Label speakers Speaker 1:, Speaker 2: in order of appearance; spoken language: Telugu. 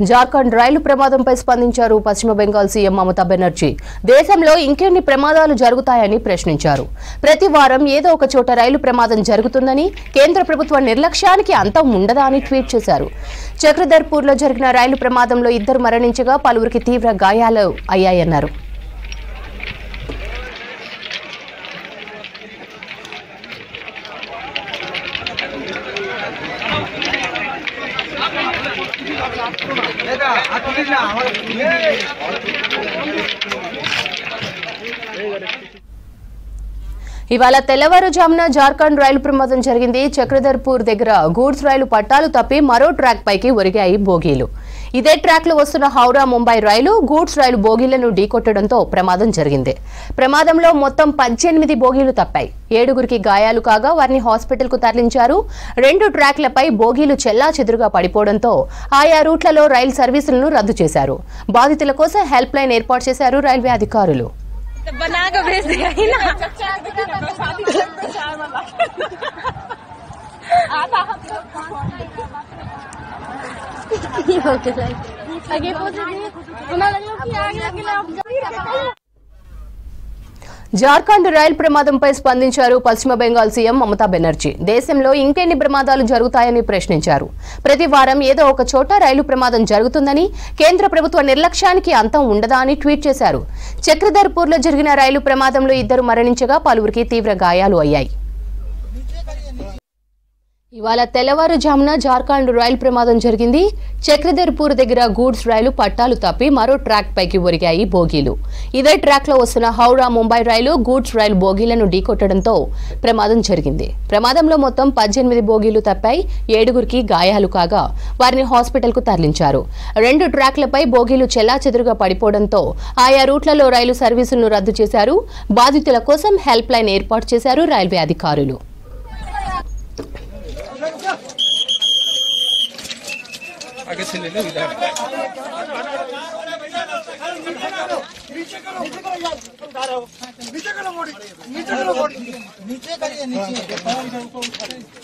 Speaker 1: జార్ఖండ్ రైలు ప్రమాదంపై స్పందించారు పశ్చిమ బెంగాల్ సీఎం మమతా బెనర్జీ దేశంలో ఇంకెన్ని ప్రమాదాలు జరుగుతాయని ప్రశ్నించారు ప్రతి వారం ఏదో ఒక చోట రైలు ప్రమాదం జరుగుతుందని కేంద్ర ప్రభుత్వ నిర్లక్ష్యానికి అంతం ఉండదా అని ట్వీట్ చేశారు చక్రధర్పూర్లో జరిగిన రైలు ప్రమాదంలో ఇద్దరు మరణించగా పలువురికి తీవ్ర గాయాలు అయ్యాయన్నారు ఇవాళ తెల్లవారుజామున జార్ఖండ్ రైలు ప్రమాదం జరిగింది చక్రధర్పూర్ దగ్గర గూడ్స్ రైలు పట్టాలు తప్పి మరో ట్రాక్ పైకి ఒరిగాయి బోగీలు ఇదే ట్రాక్ లో వస్తున్న హౌరా ముంబై రైలు గూడ్స్ రైలు బోగీలను ఢీకొట్టడంతో ప్రమాదం జరిగింది ప్రమాదంలో మొత్తం పద్దెనిమిది బోగీలు తప్పాయి ఏడుగురికి గాయాలు కాగా వారిని హాస్పిటల్ కు తరలించారు రెండు ట్రాక్లపై బోగీలు చెల్లా చెదురుగా పడిపోవడంతో ఆయా రూట్లలో రైలు సర్వీసులను రద్దు చేశారు బాధితుల కోసం హెల్ప్ లైన్ ఏర్పాటు చేశారు రైల్వే అధికారులు
Speaker 2: तो बना के भेज दिया ही ना आगे कुछ नहीं हमारा लोग की आगे आगे ना
Speaker 1: జార్ఖండ్ రైలు ప్రమాదంపై స్పందించారు పశ్చిమ బెంగాల్ సీఎం మమతా బెనర్జీ దేశంలో ఇంకెన్ని ప్రమాదాలు జరుగుతాయని ప్రశ్నించారు ప్రతి వారం ఏదో ఒక చోట రైలు ప్రమాదం జరుగుతుందని కేంద్ర ప్రభుత్వ నిర్లక్ష్యానికి అంతం ఉండదా అని ట్వీట్ చేశారు చక్రధర్పూర్లో జరిగిన రైలు ప్రమాదంలో ఇద్దరు మరణించగా పలువురికి తీవ్ర గాయాలు అయ్యాయి ఇవాళ తెల్లవారుజామున జార్ఖండ్ రైలు ప్రమాదం జరిగింది చక్రధర్పూర్ దగ్గర గూడ్స్ రైలు పట్టాలు తప్పి మరో ట్రాక్ పైకి ఒరిగాయి బోగీలు ఇదే ట్రాక్ లో వస్తున్న హౌరా ముంబై రైలు గూడ్స్ రైలు బోగీలను ఢీకొట్టడంతో ప్రమాదం జరిగింది ప్రమాదంలో మొత్తం పద్దెనిమిది బోగీలు తప్పాయి ఏడుగురికి గాయాలు కాగా వారిని హాస్పిటల్ కు తరలించారు రెండు ట్రాక్లపై బోగీలు చెల్లాచెదురుగా పడిపోవడంతో ఆయా రూట్లలో రైలు సర్వీసులను రద్దు చేశారు బాధితుల కోసం హెల్ప్ లైన్ ఏర్పాటు చేశారు రైల్వే అధికారులు
Speaker 3: आगे से ले लो इधर
Speaker 4: नीचे करिए नीचे